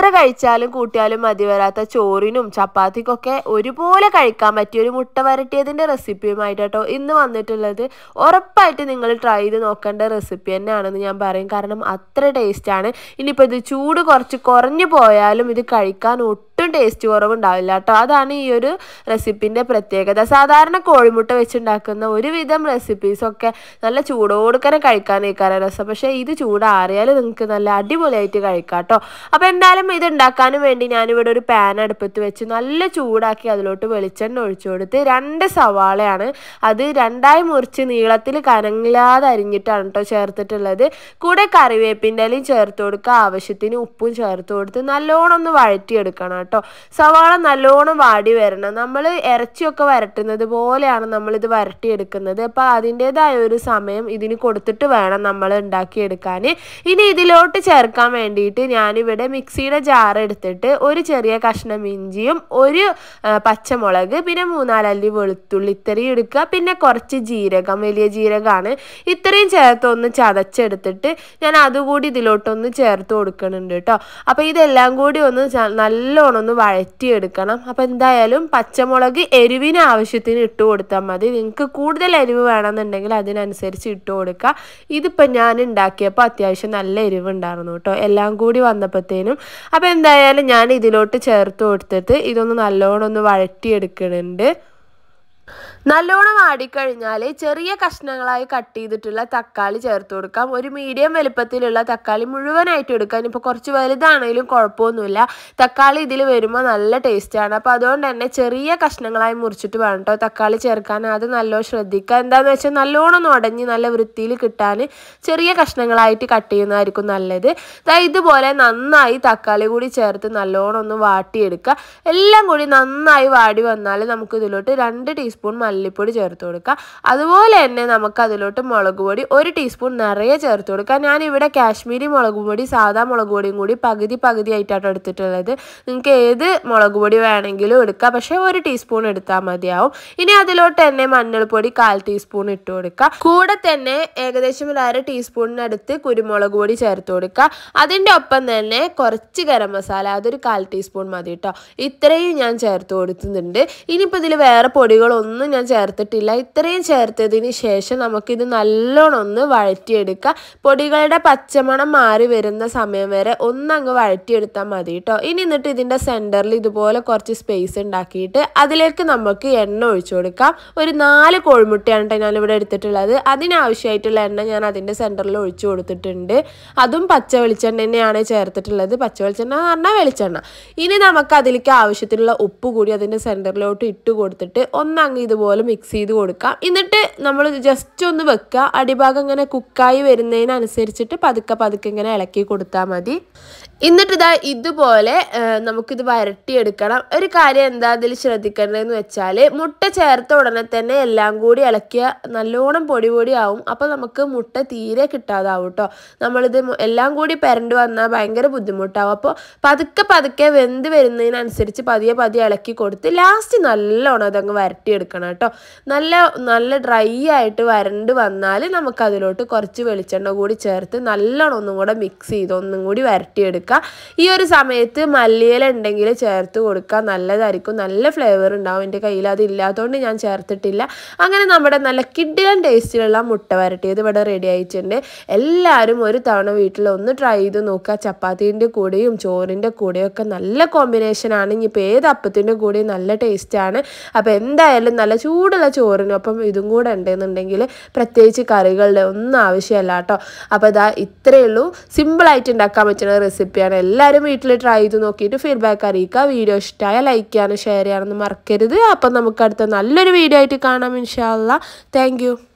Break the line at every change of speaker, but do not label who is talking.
എത്ര കഴിച്ചാലും കൂട്ടിയാലും മതി വരാത്ത ചോറിനും ചപ്പാത്തിക്കൊക്കെ ഒരുപോലെ കഴിക്കാൻ പറ്റിയ ഒരു മുട്ട വരട്ടിയതിൻ്റെ റെസിപ്പിയുമായിട്ട് കേട്ടോ ഇന്ന് വന്നിട്ടുള്ളത് ഉറപ്പായിട്ട് നിങ്ങൾ ട്രൈ ചെയ്ത് നോക്കേണ്ട റെസിപ്പി തന്നെയാണെന്ന് ഞാൻ പറയും കാരണം അത്ര ടേസ്റ്റാണ് ഇനിയിപ്പോൾ ഇത് ചൂട് കുറച്ച് കുറഞ്ഞു പോയാലും ഇത് കഴിക്കാൻ ഒട്ടും ടേസ്റ്റ് കുറവുണ്ടാവില്ല കേട്ടോ അതാണ് ഈ ഒരു റെസിപ്പിൻ്റെ പ്രത്യേകത സാധാരണ കോഴിമുട്ട വെച്ചുണ്ടാക്കുന്ന ഒരുവിധം റെസിപ്പീസൊക്കെ നല്ല ചൂടോടുക്കനെ കഴിക്കാനേക്കാരം രസം പക്ഷേ ഇത് ചൂടാറിയാൽ നിങ്ങൾക്ക് നല്ല അടിപൊളിയായിട്ട് കഴിക്കാം കേട്ടോ അപ്പോൾ എന്തായാലും ഇത് ഉണ്ടാക്കാനും വേണ്ടി ഞാനിവിടെ ഒരു പാൻ അടുപ്പത്ത് വെച്ച് നല്ല ചൂടാക്കി അതിലോട്ട് വെളിച്ചെണ്ണ ഒഴിച്ചു കൊടുത്ത് രണ്ട് സവാളയാണ് അത് രണ്ടായി മുറിച്ച് നീളത്തിൽ കനങ്ങില്ലാതെ അരിഞ്ഞിട്ടാണ് കേട്ടോ ചേർത്തിട്ടുള്ളത് കൂടെ കറിവേപ്പിൻ്റെ ഇലയും ചേർത്ത് കൊടുക്കുക ആവശ്യത്തിന് ഉപ്പും ചേർത്ത് കൊടുത്ത് നല്ലോണം ഒന്ന് വഴറ്റിയെടുക്കണം കേട്ടോ സവാള നല്ലോണം വാടി വരണം നമ്മൾ ഇറച്ചിയൊക്കെ വരട്ടുന്നത് പോലെയാണ് നമ്മളിത് വരട്ടിയെടുക്കുന്നത് അപ്പോൾ അതിൻ്റെതായ ഒരു സമയം ഇതിന് കൊടുത്തിട്ട് വേണം നമ്മൾ ഉണ്ടാക്കിയെടുക്കാൻ ഇനി ഇതിലോട്ട് ചേർക്കാൻ വേണ്ടിയിട്ട് ഞാനിവിടെ മിക്സിയുടെ ജാർ എടുത്തിട്ട് ഒരു ചെറിയ കഷ്ണം ഇഞ്ചിയും ഒരു ആ, പച്ചമുളക് പിന്നെ മൂന്നാലല്ലി വെളുത്തുള്ളി ഇത്രയും എടുക്കുക പിന്നെ കുറച്ച് ജീരകം വലിയ ജീരകമാണ് ഇത്രയും ചേർത്ത് ഒന്ന് ചതച്ചെടുത്തിട്ട് ഞാൻ അതുകൂടി ഇതിലോട്ടൊന്ന് ചേർത്ത് കൊടുക്കുന്നുണ്ട് കേട്ടോ അപ്പോൾ ഇതെല്ലാം കൂടി ഒന്ന് ച- നല്ലോണം ഒന്ന് വഴറ്റിയെടുക്കണം അപ്പോൾ എന്തായാലും പച്ചമുളക് എരിവിന് ആവശ്യത്തിന് ഇട്ട് കൊടുത്താൽ മതി നിങ്ങൾക്ക് കൂടുതൽ എരിവ് വേണമെന്നുണ്ടെങ്കിൽ അതിനനുസരിച്ച് ഇട്ട് കൊടുക്കുക ഇതിപ്പോൾ ഞാൻ ഉണ്ടാക്കിയപ്പോൾ അത്യാവശ്യം നല്ല എരിവ് ഉണ്ടായിരുന്നു കേട്ടോ എല്ലാം കൂടി വന്നപ്പോഴത്തേനും അപ്പോൾ എന്തായാലും ഞാൻ ഇതിലോട്ട് ചേർത്ത് കൊടുത്തിട്ട് ഇതൊന്ന് നല്ലോണം ഒന്ന് വഴറ്റിയെടുക്കുന്നുണ്ട് നല്ലോണം ആടിക്കഴിഞ്ഞാൽ ചെറിയ കഷ്ണങ്ങളായി കട്ട് ചെയ്തിട്ടുള്ള തക്കാളി ചേർത്ത് കൊടുക്കാം ഒരു മീഡിയം വലുപ്പത്തിലുള്ള തക്കാളി മുഴുവനായിട്ട് എടുക്കാം ഇപ്പോൾ കുറച്ച് വലുതാണെങ്കിലും കുഴപ്പമൊന്നുമില്ല തക്കാളി ഇതിൽ വരുമ്പോൾ നല്ല ടേസ്റ്റാണ് അപ്പോൾ അതുകൊണ്ട് തന്നെ ചെറിയ കഷ്ണങ്ങളായി മുറിച്ചിട്ട് വേണം കേട്ടോ തക്കാളി ചേർക്കാൻ അത് നല്ലോണം ശ്രദ്ധിക്കുക എന്താണെന്ന് വെച്ചാൽ നല്ലോണം ഒന്ന് ഉടഞ്ഞ് നല്ല വൃത്തിയിൽ കിട്ടാൻ ചെറിയ കഷ്ണങ്ങളായിട്ട് കട്ട് ചെയ്യുന്നതായിരിക്കും നല്ലത് ദാ ഇതുപോലെ നന്നായി തക്കാളി കൂടി ചേർത്ത് നല്ലോണം ഒന്ന് വാട്ടിയെടുക്കുക എല്ലാം കൂടി നന്നായി വാടി വന്നാൽ നമുക്ക് ഇതിലോട്ട് രണ്ട് ടീസ്പൂൺ മല്ലിപ്പൊടി ചേർത്ത് കൊടുക്കുക അതുപോലെ തന്നെ നമുക്ക് അതിലോട്ട് മുളക് പൊടി ഒരു ടീസ്പൂൺ നിറയെ ചേർത്ത് കൊടുക്കുക ഞാൻ ഇവിടെ കാശ്മീരി മുളക് പൊടി സാധാ മുളക് പൊടിയും കൂടി പകുതി പകുതി ആയിട്ടാണ് എടുത്തിട്ടുള്ളത് നിങ്ങൾക്ക് ഏത് മുളക് പൊടി വേണമെങ്കിലും എടുക്കാം പക്ഷേ ഒരു ടീസ്പൂൺ എടുത്താൽ മതിയാവും ഇനി അതിലോട്ട് തന്നെ മഞ്ഞൾപ്പൊടി കാൽ ടീസ്പൂൺ ഇട്ട് കൊടുക്കുക കൂടെ തന്നെ ഏകദേശം ഒരു അര ടീസ്പൂണിനടുത്ത് കുരുമുളക് പൊടി ചേർത്ത് കൊടുക്കുക അതിൻ്റെ ഒപ്പം തന്നെ കുറച്ച് ഗരം മസാല അതൊരു കാൽ ടീസ്പൂൺ മതി കേട്ടോ ഇത്രയും ഞാൻ ചേർത്ത് കൊടുക്കുന്നുണ്ട് ഇനിയിപ്പോൾ ഇതിൽ വേറെ പൊടികളൊന്നും ഞാൻ ചേർത്തിട്ടില്ല ഇത്രയും ചേർത്തതിന് ശേഷം നമുക്കിത് നല്ലോണം ഒന്ന് വഴറ്റിയെടുക്കുക പൊടികളുടെ പച്ചമണം മാറി വരുന്ന സമയം വരെ ഒന്നങ്ങ് വഴറ്റിയെടുത്താൽ മതി കേട്ടോ ഇനി എന്നിട്ട് ഇതിൻ്റെ സെൻറ്ററിൽ ഇതുപോലെ കുറച്ച് സ്പേസ് ഉണ്ടാക്കിയിട്ട് അതിലേക്ക് നമുക്ക് എണ്ണ ഒഴിച്ചു കൊടുക്കാം ഒരു നാല് കോഴിമുട്ടയാണ് കേട്ടോ ഞാനിവിടെ എടുത്തിട്ടുള്ളത് അതിനാവശ്യമായിട്ടുള്ള എണ്ണ ഞാൻ അതിൻ്റെ സെൻറ്ററിൽ ഒഴിച്ചു കൊടുത്തിട്ടുണ്ട് അതും പച്ച വെളിച്ചെണ്ണ തന്നെയാണ് ചേർത്തിട്ടുള്ളത് പച്ച വെളിച്ചെണ്ണ എന്ന് പറഞ്ഞാൽ വെളിച്ചെണ്ണ ഇനി നമുക്ക് അതിലേക്ക് ആവശ്യത്തിനുള്ള ഉപ്പ് കൂടി അതിൻ്റെ സെൻറ്ററിലോട്ട് ഇട്ട് കൊടുത്തിട്ട് ഒന്നങ്ങ് ഇതുപോലെ മിക്സ് ചെയ്ത് കൊടുക്കാം എന്നിട്ട് നമ്മൾ ജസ്റ്റ് ഒന്ന് വെക്കുക അടിഭാഗം ഇങ്ങനെ കുക്കായി വരുന്നതിനനുസരിച്ചിട്ട് പതുക്കെ പതുക്കെ ഇങ്ങനെ ഇളക്കി കൊടുത്താൽ മതി എന്നിട്ട് ഇതാ ഇതുപോലെ ആ, നമുക്കിത് വരട്ടിയെടുക്കണം ഒരു കാര്യം എന്താ അതിൽ ശ്രദ്ധിക്കേണ്ടതെന്ന് വെച്ചാൽ മുട്ട ചേർത്ത ഉടനെ തന്നെ എല്ലാം കൂടി ഇളക്കിയ നല്ലോണം പൊടി പൊടി ആവും അപ്പോൾ നമുക്ക് മുട്ട തീരെ കിട്ടാതാവും കേട്ടോ നമ്മളിത് മു- എല്ലാം കൂടി പെരണ്ട് വന്നാൽ ഭയങ്കര ബുദ്ധിമുട്ടാവും അപ്പോൾ പതുക്കെ പതുക്കെ വെന്ത് വരുന്നതിനനുസരിച്ച് പതിയെ പതിയെ ഇളക്കി കൊടുത്ത് ലാസ്റ്റ് നല്ലോണം അതങ്ങ് വരട്ടിയെടുക്കണം കേട്ടോ നല്ല നല്ല ഡ്രൈ ആയിട്ട് വരണ്ട് വന്നാൽ നമുക്ക് അതിലോട്ട് കുറച്ച് വെളിച്ചെണ്ണ കൂടി ചേർത്ത് നല്ലോണം ഒന്നും കൂടെ മിക്സ് ചെയ്ത് ഒന്നും കൂടി വരട്ടിയെടുക്കുക ഈ ഒരു സമയത്ത് മല്ലിയില ഉണ്ടെങ്കിൽ ചേർത്ത് കൊടുക്കുക നല്ലതായിരിക്കും നല്ല ഫ്ലേവർ ഉണ്ടാവും എൻ്റെ കയ്യിൽ അത് ഇല്ലാത്തതുകൊണ്ട് ഞാൻ ചേർത്തിട്ടില്ല അങ്ങനെ നമ്മുടെ നല്ല കിഡിലൻ ടേസ്റ്റിലുള്ള മുട്ട വരട്ടിയത് ഇവിടെ റെഡി ആയിട്ടുണ്ട് എല്ലാവരും ഒരു തവണ വീട്ടിൽ ഒന്ന് ട്രൈ ചെയ്ത് നോക്കുക ചപ്പാത്തീൻ്റെ കൂടെയും ചോറിൻ്റെ കൂടെയും ഒക്കെ നല്ല കോമ്പിനേഷനാണ് ഇനിയിപ്പോൾ ഏത് അപ്പത്തിൻ്റെ കൂടെയും നല്ല ടേസ്റ്റാണ് അപ്പോൾ എന്തായാലും നല്ല ചൂടുള്ള ചോറിനൊപ്പം ഇതും കൂടെ ഉണ്ടെന്നുണ്ടെങ്കിൽ പ്രത്യേകിച്ച് കറികളുടെ ഒന്നും ആവശ്യമല്ല കേട്ടോ അപ്പോൾ ഇതാ ഇത്രയേ ഉള്ളൂ സിമ്പിളായിട്ട് ഉണ്ടാക്കാൻ പറ്റുന്ന റെസിപ്പിയാണ് എല്ലാവരും വീട്ടിൽ ട്രൈ ചെയ്ത് നോക്കിയിട്ട് ഫീഡ്ബാക്ക് അറിയിക്കുക വീഡിയോ ഇഷ്ടമായ ലൈക്ക് ചെയ്യാനും ഷെയർ ചെയ്യാനൊന്നും മറക്കരുത് അപ്പം നമുക്ക് അടുത്ത നല്ലൊരു വീഡിയോ ആയിട്ട് കാണാം ഇൻഷാല്ല താങ്ക് യു